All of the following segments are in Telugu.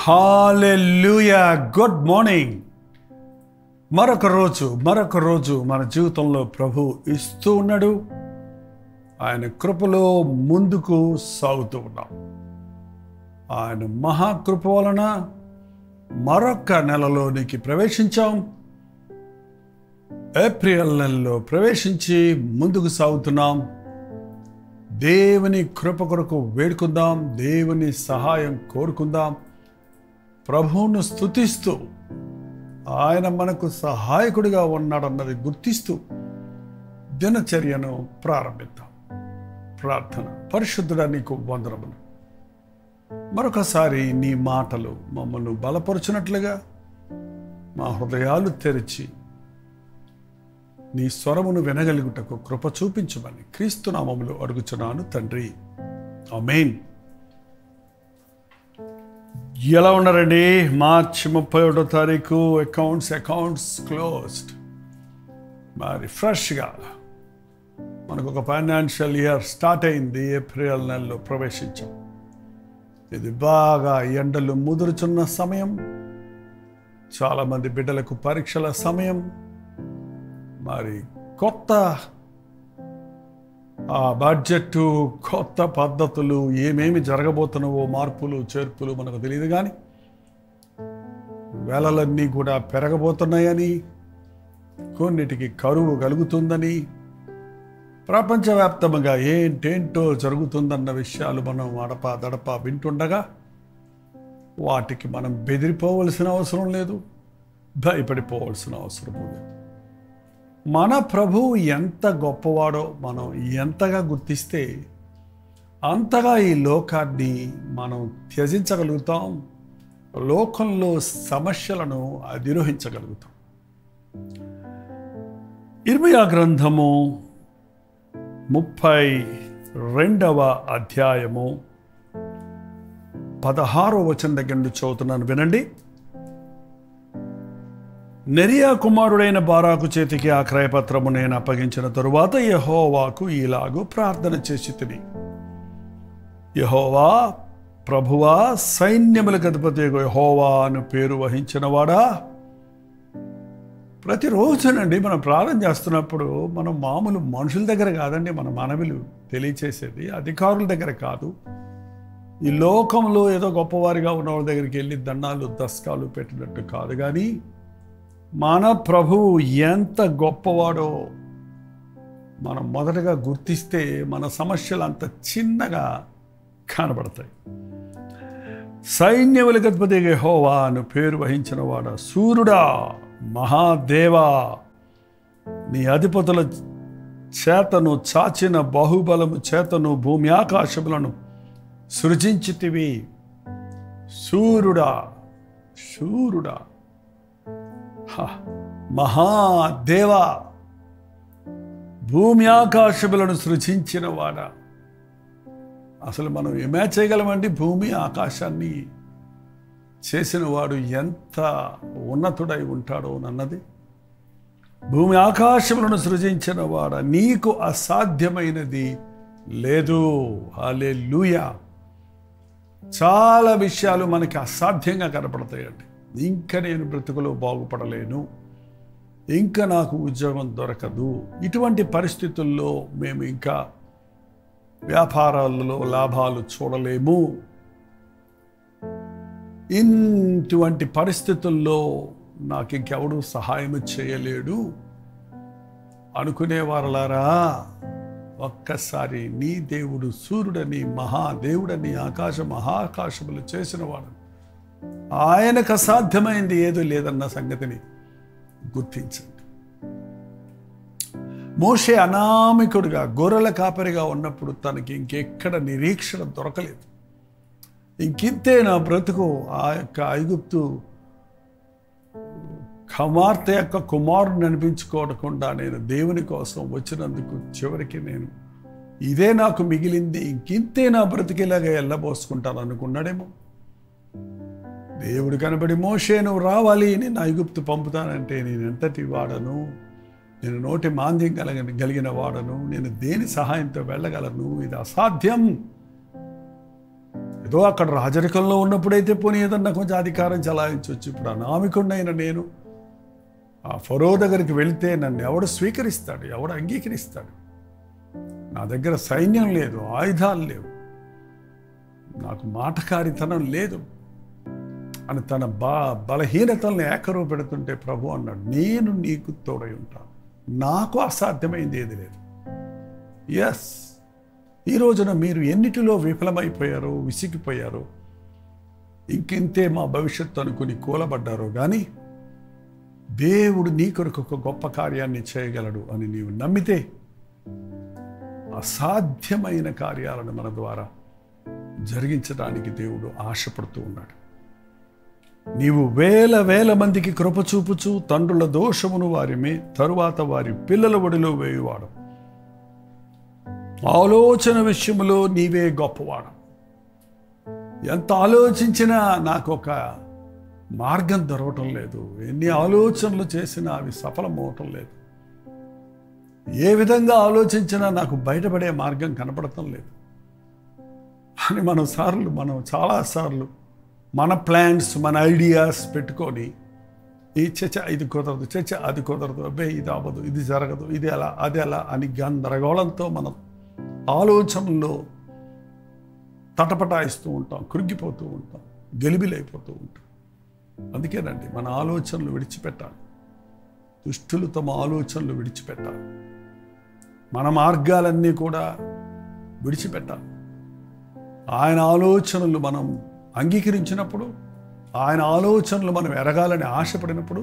హాలెల్లుయా గుడ్ మార్నింగ్ మరొక రోజు మరొక రోజు మన జీవితంలో ప్రభు ఇస్తూ ఉన్నాడు ఆయన కృపలో ముందుకు సాగుతూ ఉన్నాం ఆయన మహాకృప వలన మరొక నెలలోనికి ప్రవేశించాం ఏప్రిల్ నెలలో ప్రవేశించి ముందుకు సాగుతున్నాం దేవుని కృప కొరకు వేడుకుందాం దేవుని సహాయం కోరుకుందాం ప్రభువును స్థుతిస్తూ ఆయన మనకు సహాయకుడిగా ఉన్నాడన్నది గుర్తిస్తూ దినచర్యను ప్రారంభిద్దాం ప్రార్థన పరిశుద్ధుడా నీకు వందనములు మరొకసారి నీ మాటలు మమ్మల్ని బలపరుచినట్లుగా మా హృదయాలు తెరిచి నీ స్వరమును వినగలుగుటకు కృప చూపించమని క్రీస్తునామములు అడుగుచున్నాను తండ్రి అమేన్ ఎలా ఉన్నారండి మార్చి ముప్పై ఒకటో తారీఖు అకౌంట్స్ అకౌంట్స్ క్లోజ్డ్ మరి ఫ్రెష్గా మనకు ఒక ఫైనాన్షియల్ ఇయర్ స్టార్ట్ అయింది ఏప్రిల్ నెలలో ప్రవేశించాం ఇది బాగా ఎండలు ముదురుచున్న సమయం చాలామంది బిడ్డలకు పరీక్షల సమయం మరి కొత్త ఆ బడ్జెట్ కొత్త పద్ధతులు ఏమేమి జరగబోతున్నావో మార్పులు చేర్పులు మనకు తెలియదు కానీ వేలలన్నీ కూడా పెరగబోతున్నాయని కొన్నిటికి కరువు కలుగుతుందని ప్రపంచవ్యాప్తంగా ఏంటేంటో జరుగుతుందన్న విషయాలు మనం అడప దడప వింటుండగా వాటికి మనం బెదిరిపోవలసిన అవసరం లేదు భయపడిపోవలసిన అవసరం లేదు మన ప్రభువు ఎంత గొప్పవాడో మనం ఎంతగా గుర్తిస్తే అంతగా ఈ లోకాన్ని మనం త్యజించగలుగుతాం లోకంలో సమస్యలను అధిరోహించగలుగుతాం ఇర్మియా గ్రంథము ముప్పై రెండవ అధ్యాయము పదహారో వచనం దగ్గర నుండి చదువుతున్నాను వినండి నెరియా కుమారుడైన బారాకు చేతికి ఆ క్రయపత్రము నేను అప్పగించిన తరువాత యహోవాకు ఇలాగూ ప్రార్థన చేసి తిని యహోవా ప్రభువా సైన్యములకు అధిపతి యహోవా అని పేరు వహించినవాడా ప్రతిరోజునండి మనం ప్రార్థన చేస్తున్నప్పుడు మనం మామూలు మనుషుల దగ్గర కాదండి మన మనవిలు తెలియచేసేది అధికారుల దగ్గర కాదు ఈ లోకంలో ఏదో గొప్పవారిగా ఉన్న వాళ్ళ దగ్గరికి వెళ్ళి దండాలు దస్కాలు పెట్టినట్టు కాదు కానీ మన ప్రభువు ఎంత గొప్పవాడో మనం మొదటగా గుర్తిస్తే మన సమస్యలు అంత చిన్నగా కనబడతాయి సైన్యములకు అధిపతి హోవా అని పేరు వహించిన వాడ సూర్యుడా మహాదేవా నీ అధిపతుల చేతను చాచిన బాహుబలము చేతను భూమి ఆకాశములను సృజించితివి సూర్యుడా సూర్యుడా హ, మహాదేవా భూమి ఆకాశములను సృజించిన వాడా అసలు మనం ఏమే చేయగలమండి భూమి ఆకాశాన్ని చేసిన వాడు ఎంత ఉన్నతుడై ఉంటాడో అన్నది భూమి ఆకాశములను సృజించిన వాడ నీకు అసాధ్యమైనది లేదు అలే చాలా విషయాలు మనకి అసాధ్యంగా కనపడతాయండి ఇంకా నేను బ్రతుకులో బాగుపడలేను ఇంకా నాకు ఉద్యోగం దొరకదు ఇటువంటి పరిస్థితుల్లో మేము ఇంకా వ్యాపారాలలో లాభాలు చూడలేము ఇటువంటి పరిస్థితుల్లో నాకు ఇంకెవడు సహాయం చేయలేడు అనుకునేవారలారా ఒక్కసారి నీ దేవుడు సూర్యుడని మహాదేవుడని ఆకాశ మహాకాశములు చేసినవాడు ఆయనకు అసాధ్యమైంది ఏదో లేదన్న సంగతిని గుర్తించండి మోషే అనామికుడిగా గొర్రెల కాపరిగా ఉన్నప్పుడు తనకి ఇంకెక్కడ నిరీక్షణ దొరకలేదు ఇంకింతే నా బ్రతుకు ఆ యొక్క ఐగుప్తు కుమార్తె యొక్క కుమారుని అనిపించుకోకుండా నేను దేవుని కోసం వచ్చినందుకు చివరికి నేను ఇదే నాకు మిగిలింది ఇంకింతే నా బ్రతికేలాగా ఎల్లబోసుకుంటాను అనుకున్నాడేమో దేవుడు కనబడి మోషే నువ్వు రావాలి నేను ఐగుప్తు పంపుతానంటే నేను ఎంతటి వాడను నేను నోటి మాంద్యం కలగ కలిగిన వాడను నేను దేని సహాయంతో వెళ్ళగలను ఇది అసాధ్యం ఏదో అక్కడ రాజరికంలో ఉన్నప్పుడైతే పోనీ ఏదన్నా కొంచెం అధికారం చలాయించవచ్చు ఇప్పుడు అనామికుండైన నేను ఆ ఫరో దగ్గరికి వెళ్తే నన్ను ఎవడు స్వీకరిస్తాడు ఎవడు అంగీకరిస్తాడు నా దగ్గర సైన్యం లేదు ఆయుధాలు లేవు నాకు మాటకారితనం లేదు అని తన బా బలహీనతలను ఏకరువు పెడుతుంటే ప్రభు అన్నాడు నేను నీకు తోడై ఉంటాను నాకు అసాధ్యమైంది ఏది లేదు ఎస్ ఈ రోజున మీరు ఎన్నిటిలో విఫలమైపోయారో విసిగిపోయారో ఇంకింతే మా భవిష్యత్తు అనుకుని కూలబడ్డారో కానీ దేవుడు నీ కొరకు ఒక గొప్ప కార్యాన్ని చేయగలడు అని నీవు నమ్మితే అసాధ్యమైన కార్యాలను మన ద్వారా జరిగించడానికి దేవుడు ఆశపడుతూ ఉన్నాడు నీవు వేల వేల మందికి కృప చూపుచు తండ్రుల దోషమును వారిమే తరువాత వారి పిల్లల ఒడిలో వేయువాడు ఆలోచన విషయంలో నీవే గొప్పవాడు ఎంత ఆలోచించినా నాకు ఒక మార్గం దొరకటం లేదు ఎన్ని ఆలోచనలు చేసినా అవి సఫలమవటం లేదు ఏ విధంగా ఆలోచించినా నాకు బయటపడే మార్గం కనపడటం లేదు అని మనం సార్లు మనం చాలాసార్లు మన ప్లాన్స్ మన ఐడియాస్ పెట్టుకొని ఈ చర్చ ఇది కుదరదు చర్చ అది కుదరదు అబ్బే ఇది అవ్వదు ఇది జరగదు ఇది ఎలా అది ఎలా అని గందరగోళంతో మనం ఆలోచనల్లో తటపటాయిస్తూ ఉంటాం కృంగిపోతూ ఉంటాం గెలిబిలైపోతూ ఉంటాం అందుకేనండి మన ఆలోచనలు విడిచిపెట్టాలి దుష్టులు తమ ఆలోచనలు విడిచిపెట్టాలి మన మార్గాలన్నీ కూడా విడిచిపెట్టాలి ఆయన ఆలోచనలు మనం అంగీకరించినప్పుడు ఆయన ఆలోచనలు మనం ఎరగాలని ఆశపడినప్పుడు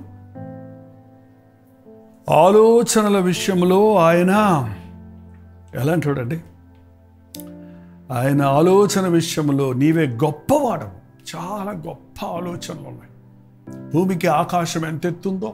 ఆలోచనల విషయంలో ఆయన ఎలాంటి ఆయన ఆలోచన విషయంలో నీవే గొప్పవాడవు చాలా గొప్ప ఆలోచనలు ఉన్నాయి భూమికి ఆకాశం ఎంత ఎత్తుందో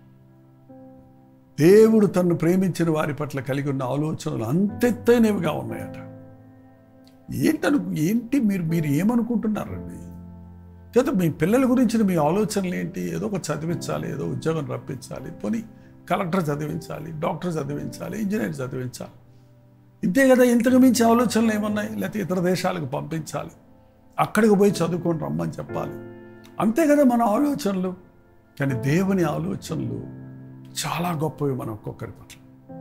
దేవుడు తన్ను ప్రేమించిన వారి పట్ల కలిగి ఉన్న ఆలోచనలు అంతెత్తైనవిగా ఉన్నాయట ఏంటను ఏంటి మీరు మీరు ఏమనుకుంటున్నారండి చేత మీ పిల్లల గురించిన మీ ఆలోచనలు ఏంటి ఏదో ఒక చదివించాలి ఏదో ఉద్యోగం రప్పించాలి పోనీ కలెక్టర్ చదివించాలి డాక్టర్ చదివించాలి ఇంజనీర్ చదివించాలి ఇంతే కదా ఇంతకు మించి ఆలోచనలు ఏమన్నాయి లేకపోతే ఇతర దేశాలకు పంపించాలి అక్కడికి పోయి చదువుకొని రమ్మని చెప్పాలి అంతే కదా మన ఆలోచనలు కానీ దేవుని ఆలోచనలు చాలా గొప్పవి మన ఒక్కొక్కరి పట్ల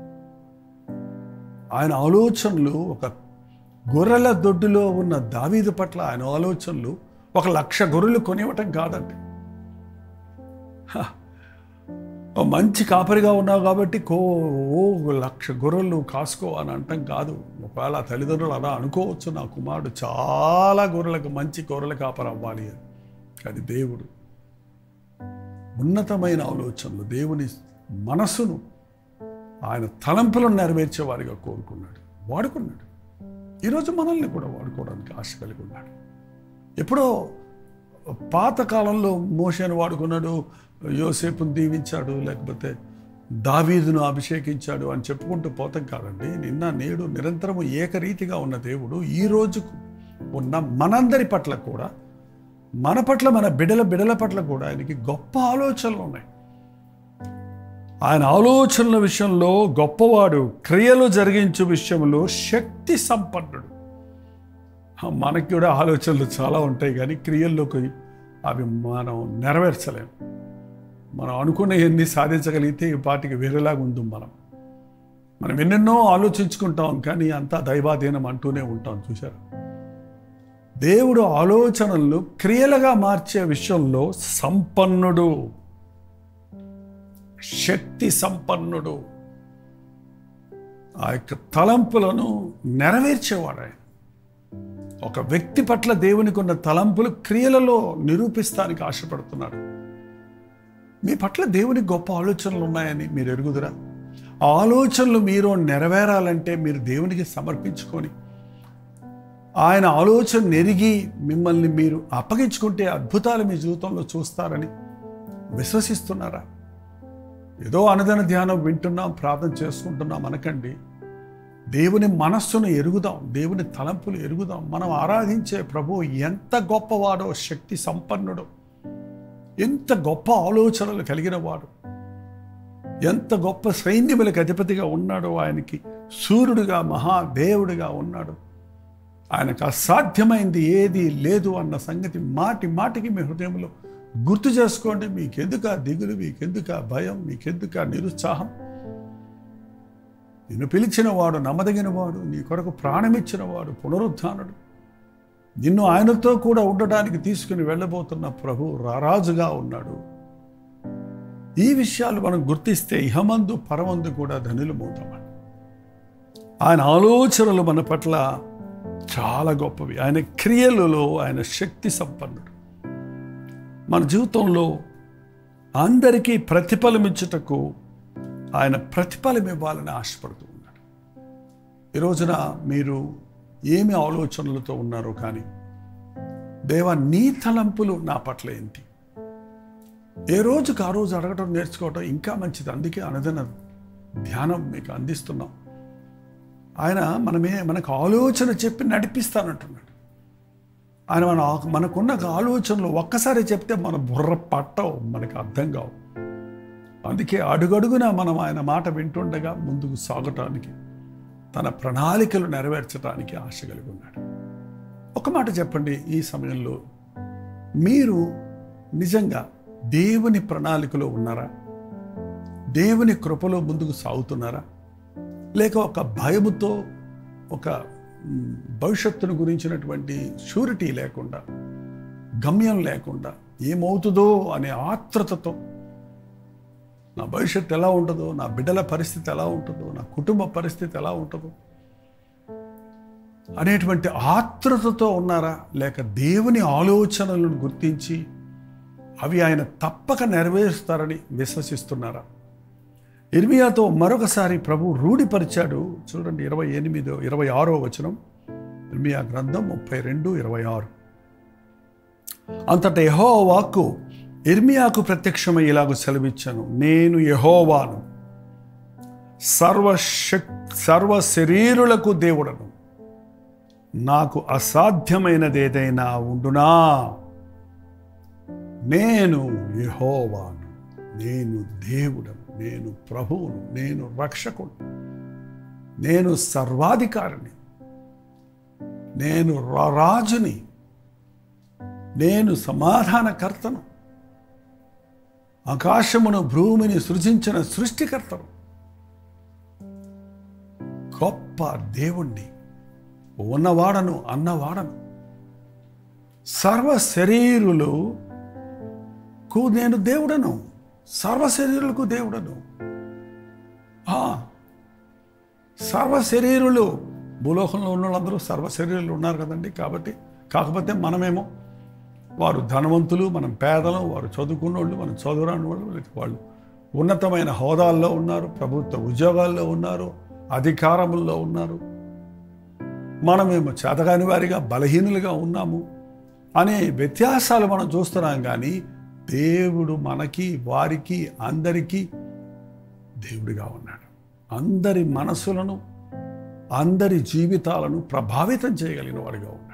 ఆయన ఆలోచనలు ఒక గొర్రెల దొడ్డులో ఉన్న దావీదు పట్ల ఆయన ఆలోచనలు ఒక లక్ష గొర్రెలు కొనివ్వటం కాదండి హ. ఓ మంచి కాపరిగా ఉన్నావు కాబట్టి కో ఓ లక్ష గొర్రెలు కాసుకో అని అంటాం కాదు ఒకవేళ ఆ తల్లిదండ్రులు అలా అనుకోవచ్చు నా కుమారుడు చాలా గొర్రెలకు మంచి గొర్రెల కాపరి అవ్వాలి అని కానీ దేవుడు ఉన్నతమైన ఆలోచనలు దేవుని మనసును ఆయన తలంపులను నెరవేర్చేవారిగా కోరుకున్నాడు వాడుకున్నాడు ఈరోజు మనల్ని కూడా వాడుకోవడానికి ఆశ కలిగి ఉన్నాడు ఎప్పుడో పాతకాలంలో మోషను వాడుకున్నాడు యోసేపును దీవించాడు లేకపోతే దావీదును అభిషేకించాడు అని చెప్పుకుంటూ పోతాం కాదండి నిన్న నేడు నిరంతరము ఏకరీతిగా ఉన్న దేవుడు ఈ రోజుకు ఉన్న మనందరి పట్ల కూడా మన పట్ల మన బిడల బిడల పట్ల కూడా ఆయనకి గొప్ప ఆలోచనలు ఉన్నాయి ఆయన ఆలోచనల విషయంలో గొప్పవాడు క్రియలు జరిగించు విషయంలో శక్తి సంపన్నుడు మనకి కూడా ఆలోచనలు చాలా ఉంటాయి కానీ క్రియల్లోకి అవి మనం నెరవేర్చలేం మనం అనుకున్న ఎన్ని సాధించగలిగితే ఈ పాటికి వేరేలాగా ఉందాం మనం మనం ఎన్నెన్నో ఆలోచించుకుంటాం కానీ అంతా దైవాధీనం అంటూనే ఉంటాం చూశారు దేవుడు ఆలోచనలను క్రియలుగా మార్చే విషయంలో సంపన్నుడు శక్తి సంపన్నుడు ఆ యొక్క తలంపులను నెరవేర్చేవాడు ఆయన ఒక వ్యక్తి పట్ల దేవునికి ఉన్న తలంపులు క్రియలలో నిరూపిస్తానికి ఆశపడుతున్నాడు మీ పట్ల దేవునికి గొప్ప ఆలోచనలు ఉన్నాయని మీరు ఎరుగుదురా ఆ ఆలోచనలు మీరు నెరవేరాలంటే మీరు దేవునికి సమర్పించుకొని ఆయన ఆలోచన నెరిగి మిమ్మల్ని మీరు అప్పగించుకుంటే అద్భుతాలు మీ జీవితంలో చూస్తారని విశ్వసిస్తున్నారా ఏదో అనుదన ధ్యానం వింటున్నాం ప్రార్థన చేసుకుంటున్నాం అనకండి దేవుని మనస్సును ఎరుగుదాం దేవుని తలంపులు ఎరుగుదాం మనం ఆరాధించే ప్రభు ఎంత గొప్పవాడో శక్తి సంపన్నుడో ఎంత గొప్ప ఆలోచనలు కలిగిన వాడు ఎంత గొప్ప సైన్యములకు అధిపతిగా ఉన్నాడో ఆయనకి సూర్యుడిగా మహాదేవుడిగా ఉన్నాడు ఆయనకు అసాధ్యమైంది ఏది లేదు అన్న సంగతి మాటి మాటికి మీ హృదయంలో గుర్తు చేసుకోండి మీకెందుకు ఆ దిగులు మీకెందుకు ఆ భయం మీకెందుకు ఆ నిరుత్సాహం నిన్ను పిలిచిన వాడు నమ్మదగిన వాడు నీ కొరకు ప్రాణమిచ్చిన వాడు పునరుద్ధానుడు నిన్ను ఆయనతో కూడా ఉండడానికి తీసుకుని వెళ్ళబోతున్న ప్రభు రారాజుగా ఉన్నాడు ఈ విషయాలు మనం గుర్తిస్తే ఇహమందు పరమందు కూడా ధనులమవుతామండి ఆయన ఆలోచనలు మన పట్ల చాలా గొప్పవి ఆయన క్రియలలో ఆయన శక్తి సంపన్నుడు మన జీవితంలో అందరికీ ప్రతిఫలమిచ్చుటకు ఆయన ప్రతిఫలం ఇవ్వాలని ఆశపడుతూ ఉన్నాడు ఈ రోజున మీరు ఏమి ఆలోచనలతో ఉన్నారో కానీ దేవా నీ తలంపులు నా పట్ల ఏంటి ఏ రోజుకు ఆ రోజు అడగటం నేర్చుకోవటం ఇంకా మంచిది అందుకే అనుదిన ధ్యానం మీకు అందిస్తున్నాం ఆయన మనమే మనకు ఆలోచన చెప్పి నడిపిస్తానంటున్నాడు ఆయన మన మనకున్న ఆలోచనలు ఒక్కసారి చెప్తే మన బుర్ర పట్టవు మనకు అర్థం కావు అందుకే అడుగడుగున మనం ఆయన మాట వింటుండగా ముందుకు సాగటానికి తన ప్రణాళికలు నెరవేర్చడానికి ఆశ కలిగి ఉన్నాడు ఒక మాట చెప్పండి ఈ సమయంలో మీరు నిజంగా దేవుని ప్రణాళికలో ఉన్నారా దేవుని కృపలో ముందుకు సాగుతున్నారా లేక ఒక భయముతో ఒక మ్, భవిష్యత్తును గురించినటువంటి షూరిటీ లేకుండా గమ్యం లేకుండా ఏమవుతుందో అనే ఆత్రతతో నా భవిష్యత్తు ఎలా ఉంటుందో నా బిడ్డల పరిస్థితి ఎలా ఉంటుందో నా కుటుంబ పరిస్థితి ఎలా ఉంటుందో అనేటువంటి ఆత్రతతో ఉన్నారా లేక దేవుని ఆలోచనలను గుర్తించి అవి ఆయన తప్పక నెరవేరుస్తారని విశ్వసిస్తున్నారా ఇర్మియాతో మరొకసారి ప్రభు రూఢిపరిచాడు చూడండి ఇరవై ఎనిమిదో ఇరవై ఆరో వచనం ఇర్మియా గ్రంథం ముప్పై రెండు ఇరవై ఆరు అంతట యహో వాక్కు ఇర్మియాకు ప్రత్యక్షమై ఇలాగ సెలవిచ్చాను నేను యహోవాను సర్వశక్ సర్వ శరీరులకు దేవుడను నాకు అసాధ్యమైనది ఏదైనా ఉండునా నేను యహోవాను నేను దేవుడను నేను ప్రభువును నేను రక్షకుడు నేను సర్వాధికారిని నేను రా- రాజుని నేను సమాధానకర్తను ఆకాశమును భూమిని సృజించిన సృష్టికర్తను గొప్ప దేవుణ్ణి ఉన్నవాడను అన్నవాడను సర్వ శరీరులకు నేను దేవుడను సర్వ శరీరులకు దేవుడను ఆ, సర్వ శరీరులు భూలోకంలో ఉన్న వాళ్ళందరూ సర్వ శరీరులు ఉన్నారు కదండి కాబట్టి కాకపోతే మనమేమో వారు ధనవంతులు మనం పేదలం వారు చదువుకున్న వాళ్ళు మనం చదువురాని వాళ్ళు లేక వాళ్ళు ఉన్నతమైన హోదాల్లో ఉన్నారు ప్రభుత్వ ఉద్యోగాల్లో ఉన్నారు అధికారముల్లో ఉన్నారు మనమేమో చేతగాని వారిగా బలహీనులుగా ఉన్నాము అనే వ్యత్యాసాలు మనం చూస్తున్నాం కానీ దేవుడు మనకి వారికి అందరికీ దేవుడిగా ఉన్నాడు అందరి మనసులను అందరి జీవితాలను ప్రభావితం చేయగలిగిన వాడిగా ఉన్నాడు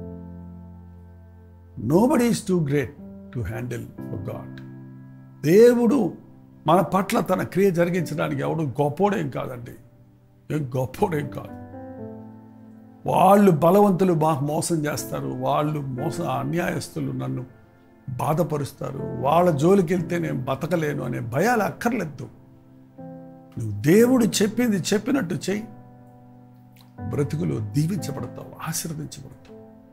nobody is too great to handle for god దేవుడు మన పట్ల తన క్రియ జరిగించడానికి ఎవడు గొప్పోడేం కాదండి ఏం గొప్పోడేం కాదు వాళ్ళు బలవంతులు మాకు మోసం చేస్తారు వాళ్ళు మోసం అన్యాయస్తులు నన్ను బాధపరుస్తారు వాళ్ళ జోలికి వెళ్తే నేను బతకలేను అనే భయాలు అక్కర్లేదు నువ్వు దేవుడు చెప్పింది చెప్పినట్టు చెయ్యి బ్రతుకులో దీవించబడతావు ఆశీర్వదించబడతావు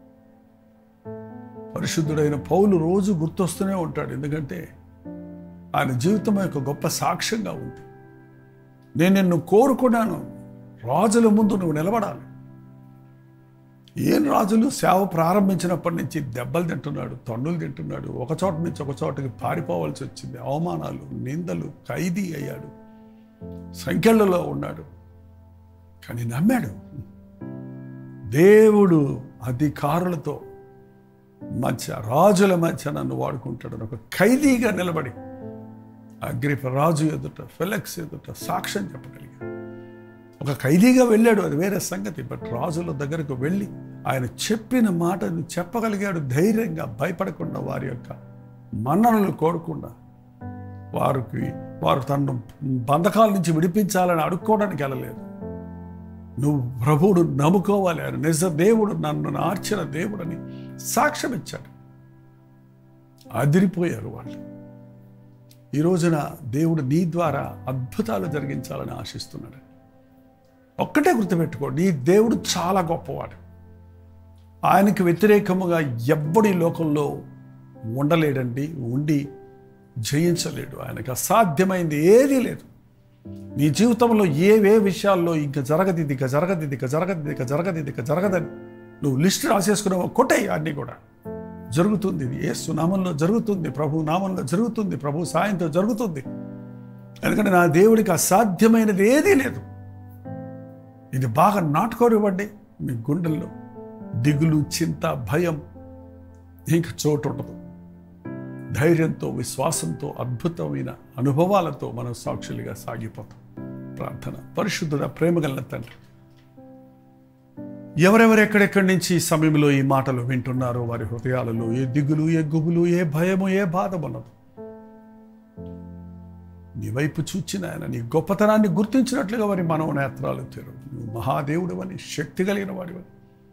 పరిశుద్ధుడైన పౌలు రోజు గుర్తొస్తూనే ఉంటాడు ఎందుకంటే ఆయన జీవితం యొక్క గొప్ప సాక్ష్యంగా ఉంది నేను నిన్ను కోరుకున్నాను రాజుల ముందు నువ్వు నిలబడాలి ఏం రాజులు సేవ ప్రారంభించినప్పటి నుంచి దెబ్బలు తింటున్నాడు తన్నులు తింటున్నాడు ఒక చోట నుంచి ఒక చోటకి పారిపోవాల్సి వచ్చింది అవమానాలు నిందలు ఖైదీ అయ్యాడు సంఖ్యలలో ఉన్నాడు కానీ నమ్మాడు దేవుడు అధికారులతో మధ్య రాజుల మధ్య నన్ను వాడుకుంటాడు ఒక ఖైదీగా నిలబడి అగ్రిప రాజు ఎదుట ఫెలెక్స్ ఎదుట సాక్ష్యం చెప్పగలిగాడు ఒక ఖైదీగా వెళ్ళాడు అది వేరే సంగతి బట్ రాజుల దగ్గరకు వెళ్ళి ఆయన చెప్పిన మాటను చెప్పగలిగాడు ధైర్యంగా భయపడకుండా వారి యొక్క మన్ననలు కోరకుండా వారికి వారు తనను బంధకాల నుంచి విడిపించాలని అడుక్కోవడానికి వెళ్ళలేదు నువ్వు ప్రభువుడు నమ్ముకోవాలి ఆయన నిజ దేవుడు నన్ను నార్చిన దేవుడని సాక్ష్యం ఇచ్చాడు అదిరిపోయారు వాళ్ళు ఈ రోజున దేవుడు నీ ద్వారా అద్భుతాలు జరిగించాలని ఆశిస్తున్నాడు ఒక్కటే గుర్తుపెట్టుకో నీ దేవుడు చాలా గొప్పవాడు ఆయనకు వ్యతిరేకముగా ఎవ్వడి లోకంలో ఉండలేడండి ఉండి జయించలేడు ఆయనకు అసాధ్యమైంది ఏదీ లేదు నీ జీవితంలో ఏవే విషయాల్లో ఇంకా జరగదు ఇది ఇక జరగదు ఇది ఇక జరగదు ఇది ఇక జరగదు ఇది ఇక జరగదని నువ్వు లిస్ట్ రాసేసుకున్నావు కొట్టాయి అన్నీ కూడా జరుగుతుంది ఇది ఏసు నామంలో జరుగుతుంది ప్రభు నామంలో జరుగుతుంది ప్రభు సాయంతో జరుగుతుంది ఎందుకంటే నా దేవుడికి అసాధ్యమైనది ఏదీ లేదు ఇది బాగా నాటుకోనివ్వండి మీ గుండెల్లో దిగులు చింత భయం ఇంక చోటు ఉండదు ధైర్యంతో విశ్వాసంతో అద్భుతమైన అనుభవాలతో మనం సాక్షులుగా సాగిపోతాం ప్రార్థన పరిశుద్ధుడ ప్రేమగల తండ్రి ఎవరెవరు ఎక్కడెక్కడి నుంచి ఈ సమయంలో ఈ మాటలు వింటున్నారో వారి హృదయాలలో ఏ దిగులు ఏ గుబులు ఏ భయము ఏ బాధ ఉన్నదు నీ వైపు చూచిన ఆయన నీ గొప్పతనాన్ని గుర్తించినట్లుగా వారి మనోనేత్రాలు తెరు నువ్వు మహాదేవుడు అని శక్తి కలిగిన వాడివని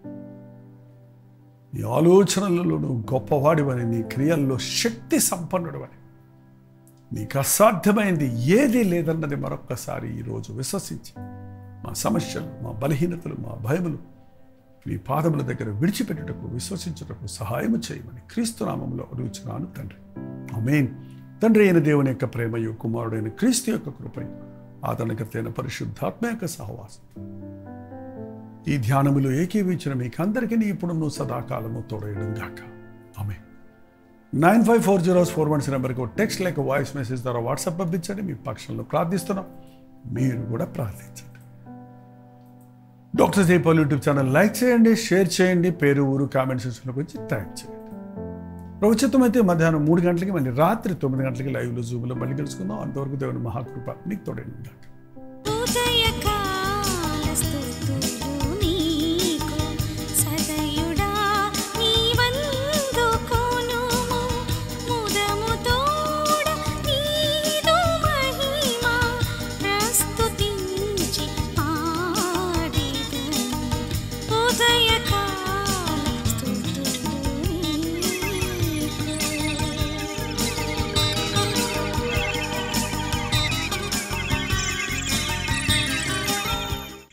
నీ ఆలోచనలలో నువ్వు గొప్పవాడివని నీ క్రియల్లో శక్తి సంపన్నుడివని నీకు అసాధ్యమైంది ఏదీ లేదన్నది మరొక్కసారి ఈరోజు విశ్వసించి మా సమస్యలు మా బలహీనతలు మా భయములు నీ పాదముల దగ్గర విడిచిపెట్టుటకు విశ్వసించుటకు సహాయము చేయమని క్రీస్తు నామంలో అడుగుచున్నాను తండ్రి ఆమేన్ తండ్రి అయిన దేవుని యొక్క ప్రేమయు కుమారుడైన క్రీస్తు యొక్క కృపయు ఆదరణకర్తైన పరిశుద్ధాత్మ యొక్క సహవాసం ఈ ధ్యానములో ఏకీవించిన మీకు అందరికీ ఇప్పుడు నువ్వు సదాకాలము తోడయడం గాక ఆమె nine five four zeros four ones నెంబర్కి టెక్స్ట్ లేక వాయిస్ మెసేజ్ ద్వారా వాట్సాప్ పంపించండి మీ పక్షంలో ప్రార్థిస్తున్నాం మీరు కూడా ప్రార్థించండి doctor Jaipal YouTube channel like చేయండి షేర్ చేయండి పేరు ఊరు కామెంట్ సెక్షన్లోకి వచ్చి ట్యాగ్ చేయండి ప్రభుత్వం అయితే మధ్యాహ్నం మూడు గంటలకి మళ్ళీ రాత్రి తొమ్మిది గంటలకి లైవ్లో జూమ్లో మళ్ళీ కలుసుకుందాం అంతవరకు దేవుని మహాకృప నీకు తోడండి